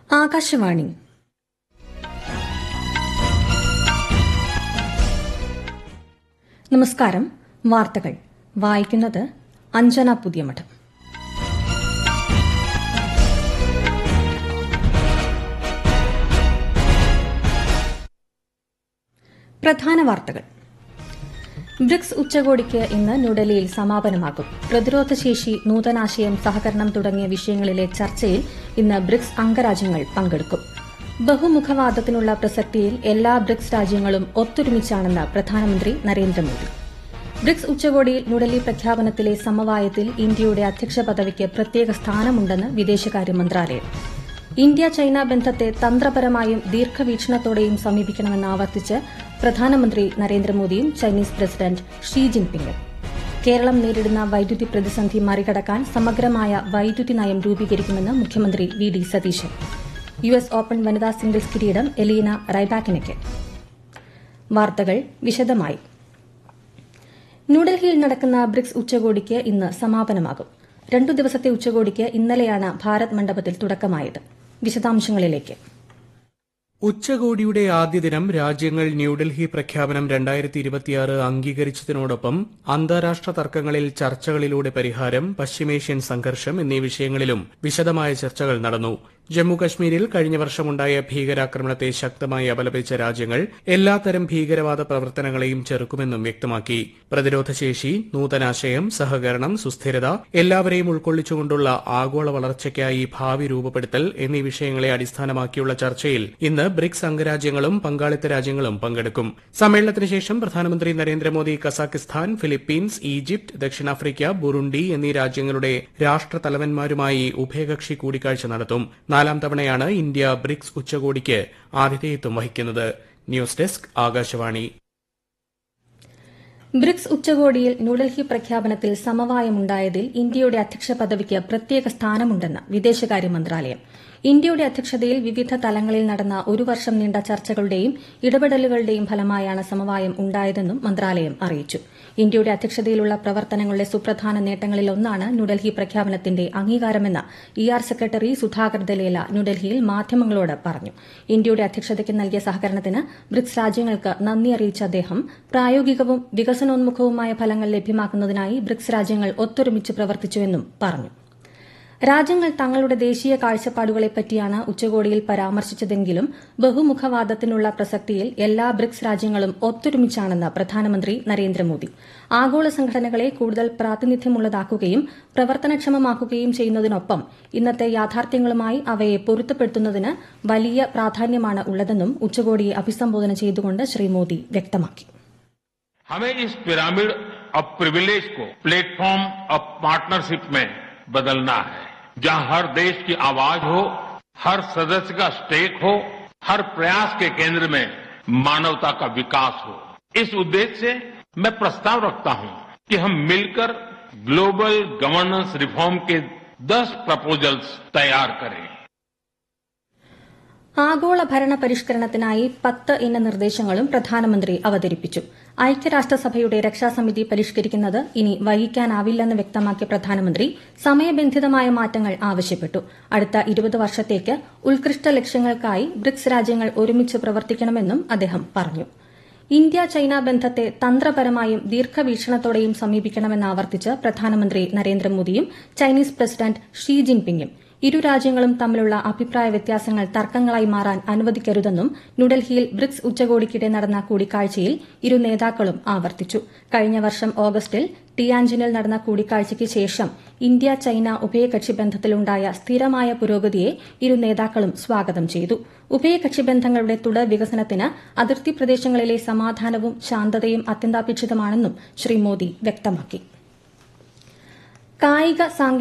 ആകാശവാണി നമസ്കാരം വാർത്തകൾ വായിക്കുന്നത് അഞ്ജന പുതിയമഠം പ്രധാന വാർത്തകൾ ബ്രിക്സ് ഉച്ചകോടിക്ക് ഇന്ന് ന്യൂഡൽഹിയിൽ സമാപനമാകും പ്രതിരോധശേഷി നൂതനാശയം സഹകരണം തുടങ്ങിയ വിഷയങ്ങളിലെ ചർച്ചയിൽ ഇന്ന് ബ്രിക്സ് അംഗരാജ്യങ്ങൾ പങ്കെടുക്കും ബഹുമുഖവാദത്തിനുള്ള പ്രസക്തിയിൽ എല്ലാ ബ്രിക്സ് രാജ്യങ്ങളും ഒത്തൊരുമിച്ചാണെന്ന് പ്രധാനമന്ത്രി നരേന്ദ്രമോദി ബ്രിക്സ് ഉച്ചകോടിയിൽ ന്യൂഡൽഹി പ്രഖ്യാപനത്തിലെ സമവായത്തിൽ ഇന്ത്യയുടെ അധ്യക്ഷ പദവിക്ക് പ്രത്യേക സ്ഥാനമുണ്ടെന്ന് വിദേശകാര്യ മന്ത്രാലയം ഇന്ത്യ ചൈന ബന്ധത്തെ തന്ത്രപരമായും ദീർഘവീക്ഷണത്തോടെയും സമീപിക്കണമെന്ന് ആവർത്തിച്ച് പ്രധാനമന്ത്രി നരേന്ദ്രമോദിയും ചൈനീസ് പ്രസിഡന്റ് ഷീ ജിൻപിങ്ങും കേരളം നേരിടുന്ന വൈദ്യുതി പ്രതിസന്ധി മറികടക്കാൻ സമഗ്രമായ വൈദ്യുതി നയം രൂപീകരിക്കുമെന്ന് മുഖ്യമന്ത്രി V D Satheesan U S open വനിതാ സിംഗിൾസ് കിരീടം എലീന റൈബാക്കിനയ്ക്ക് വാർത്തകൾ വിശദമായി ന്യൂഡൽഹിയിൽ നടക്കുന്ന ബ്രിക്സ് ഉച്ചകോടിക്ക് ഇന്ന് സമാപനമാകും രണ്ടു ദിവസത്തെ ഉച്ചകോടിക്ക് ഇന്നലെയാണ് ഭാരത് മണ്ഡപത്തിൽ തുടക്കമായത് വിശദാംശങ്ങളിലേക്ക് ഉച്ചകോടിയുടെ ആദ്യ ദിനം രാജ്യങ്ങൾ ന്യൂഡൽഹി പ്രഖ്യാപനം രണ്ടായിരത്തി ഇരുപത്തിയാറ് അംഗീകരിച്ചതിനോടൊപ്പം അന്താരാഷ്ട്ര തർക്കങ്ങളിൽ ചർച്ചകളിലൂടെ പരിഹാരം പശ്ചിമേഷ്യൻ സംഘർഷം എന്നീ വിഷയങ്ങളിലും വിശദമായ ചർച്ചകൾ നടന്നു ജമ്മുകശ്മീരിൽ കഴിഞ്ഞ വർഷമുണ്ടായ ഭീകരാക്രമണത്തെ ശക്തമായി അപലപിച്ച രാജ്യങ്ങൾ എല്ലാത്തരം ഭീകരവാദ പ്രവർത്തനങ്ങളെയും ചെറുക്കുമെന്നും വ്യക്തമാക്കി പ്രതിരോധശേഷി നൂതനാശയം സഹകരണം സുസ്ഥിരത എല്ലാവരെയും ഉൾക്കൊള്ളിച്ചുകൊണ്ടുള്ള ആഗോള വളർച്ചയ്ക്കായി ഭാവി രൂപപ്പെടുത്തൽ എന്നീ വിഷയങ്ങളെ അടിസ്ഥാനമാക്കിയുള്ള ചർച്ചയിൽ ഇന്ന് ബ്രിക്സ് അംഗരാജ്യങ്ങളും പങ്കാളിത്ത രാജ്യങ്ങളും പങ്കെടുക്കും സമ്മേളനത്തിന് ശേഷം പ്രധാനമന്ത്രി നരേന്ദ്രമോദി കസാഖിസ്ഥാൻ ഫിലിപ്പീൻസ് ഈജിപ്ത് ദക്ഷിണാഫ്രിക്ക ബുറുണ്ടി എന്നീ രാജ്യങ്ങളുടെ രാഷ്ട്രതലവന്മാരുമായി ഉഭയകക്ഷി കൂടിക്കാഴ്ച നടത്തും നാലാം തവണയാണ് ഇന്ത്യ ബ്രിക്സ് ഉച്ചകോടിക്ക് ആതിഥേയത്വം വഹിക്കുന്നത് ന്യൂസ് ഡെസ്ക് ആകാശവാണി ബ്രിക്സ് ഉച്ചകോടിയിൽ ന്യൂഡൽഹി പ്രഖ്യാപനത്തിൽ സമവായമുണ്ടായതിൽ ഇന്ത്യയുടെ അധ്യക്ഷ പദവിക്ക് പ്രത്യേക സ്ഥാനമുണ്ടെന്ന് വിദേശകാര്യ മന്ത്രാലയം ഇന്ത്യയുടെ അധ്യക്ഷതയിൽ വിവിധ തലങ്ങളിൽ നടന്ന ഒരു വർഷം നീണ്ട ചർച്ചകളുടെയും ഇടപെടലുകളുടെയും ഫലമായാണ് സമവായം ഉണ്ടായതെന്നും മന്ത്രാലയം അറിയിച്ചു ഇന്ത്യയുടെ അധ്യക്ഷതയിലുള്ള പ്രവർത്തനങ്ങളുടെ സുപ്രധാന നേട്ടങ്ങളിലൊന്നാണ് ന്യൂഡൽഹി പ്രഖ്യാപനത്തിന്റെ അംഗീകാരമെന്ന് E R secretary Sudhakar Dalela ന്യൂഡൽഹിയിൽ മാധ്യമങ്ങളോട് പറഞ്ഞു ഇന്ത്യയുടെ അധ്യക്ഷതയ്ക്ക് നൽകിയ സഹകരണത്തിന് ബ്രിക്സ് രാജ്യങ്ങൾക്ക് നന്ദി അറിയിച്ച അദ്ദേഹം പ്രായോഗികവും വികസനോന്മുഖവുമായ ഫലങ്ങൾ ലഭ്യമാക്കുന്നതിനായി ബ്രിക്സ് രാജ്യങ്ങൾ ഒത്തൊരുമിച്ച് പ്രവർത്തിച്ചുവെന്നും പറഞ്ഞു രാജ്യങ്ങൾ തങ്ങളുടെ ദേശീയ കാഴ്ചപ്പാടുകളെപ്പറ്റിയാണ് ഉച്ചകോടിയിൽ പരാമർശിച്ചതെങ്കിലും ബഹുമുഖവാദത്തിനുള്ള പ്രസക്തിയിൽ എല്ലാ ബ്രിക്സ് രാജ്യങ്ങളും ഒത്തൊരുമിച്ചാണെന്ന് പ്രധാനമന്ത്രി നരേന്ദ്രമോദി ആഗോള സംഘടനകളെ കൂടുതൽ പ്രാതിനിധ്യമുള്ളതാക്കുകയും പ്രവർത്തനക്ഷമമാക്കുകയും ചെയ്യുന്നതിനൊപ്പം ഇന്നത്തെ യാഥാർത്ഥ്യങ്ങളുമായി അവയെ പൊരുത്തപ്പെടുത്തുന്നതിന് വലിയ പ്രാധാന്യമാണ് ഉള്ളതെന്നും ഉച്ചകോടിയെ അഭിസംബോധന ചെയ്തുകൊണ്ട് ശ്രീ മോദി വ്യക്തമാക്കി हमें इस पिरामिड ऑफ प्रिविलेज को प्लेटफॉर्म ऑफ पार्टनरशिप में बदलना है जहां हर देश की आवाज हो हर सदस्य का स्टेक हो हर प्रयास के केंद्र में मानवता का विकास हो इस उद्देश्य से मैं प्रस्ताव रखता हूं कि हम मिलकर ग्लोबल गवर्नेंस रिफॉर्म के 10 प्रपोजल्स तैयार करें ആഗോള ഭരണ പരിഷ്കരണത്തിനായി പത്ത് ഇന നിർദ്ദേശങ്ങളും പ്രധാനമന്ത്രി അവതരിപ്പിച്ചു ഐക്യരാഷ്ട്രസഭയുടെ രക്ഷാസമിതി പരിഷ്കരിക്കുന്നത് ഇനി വൈകിക്കാനാവില്ലെന്ന് വ്യക്തമാക്കിയ പ്രധാനമന്ത്രി സമയബന്ധിതമായ മാറ്റങ്ങൾ ആവശ്യപ്പെട്ടു അടുത്ത ഇരുപത് വർഷത്തേക്ക് ഉത്കൃഷ്ട ലക്ഷ്യങ്ങൾക്കായി ബ്രിക്സ് രാജ്യങ്ങൾ ഒരുമിച്ച് പ്രവർത്തിക്കണമെന്നും അദ്ദേഹം പറഞ്ഞു ഇന്ത്യ ചൈന ബന്ധത്തെ തന്ത്രപരമായും ദീർഘവീക്ഷണത്തോടെയും സമീപിക്കണമെന്ന് ആവർത്തിച്ച് പ്രധാനമന്ത്രി നരേന്ദ്രമോദിയും ചൈനീസ് പ്രസിഡന്റ് ഷീ ജിൻപിങ്ങും ഇരു രാജ്യങ്ങളും തമ്മിലുള്ള അഭിപ്രായ വ്യത്യാസങ്ങൾ തർക്കങ്ങളായി മാറാൻ അനുവദിക്കരുതെന്നും ന്യൂഡൽഹിയിൽ ബ്രിക്സ് ഉച്ചകോടിക്കിടെ നടന്ന കൂടിക്കാഴ്ചയിൽ ഇരു നേതാക്കളും ആവർത്തിച്ചു കഴിഞ്ഞ വർഷം ഓഗസ്റ്റിൽ ടിയാൻജിനിൽ നടന്ന കൂടിക്കാഴ്ചയ്ക്ക് ശേഷം ഇന്ത്യ ചൈന ഉഭയകക്ഷി ബന്ധത്തിലുണ്ടായ സ്ഥിരമായ പുരോഗതിയെ ഇരു നേതാക്കളും സ്വാഗതം ചെയ്തു ഉഭയകക്ഷി ബന്ധങ്ങളുടെ തുടർ വികസനത്തിന് അതിർത്തി പ്രദേശങ്ങളിലെ സമാധാനവും ശാന്തതയും അത്യന്താപേക്ഷിതമാണെന്നും ശ്രീ മോദി വ്യക്തമാക്കി കായിക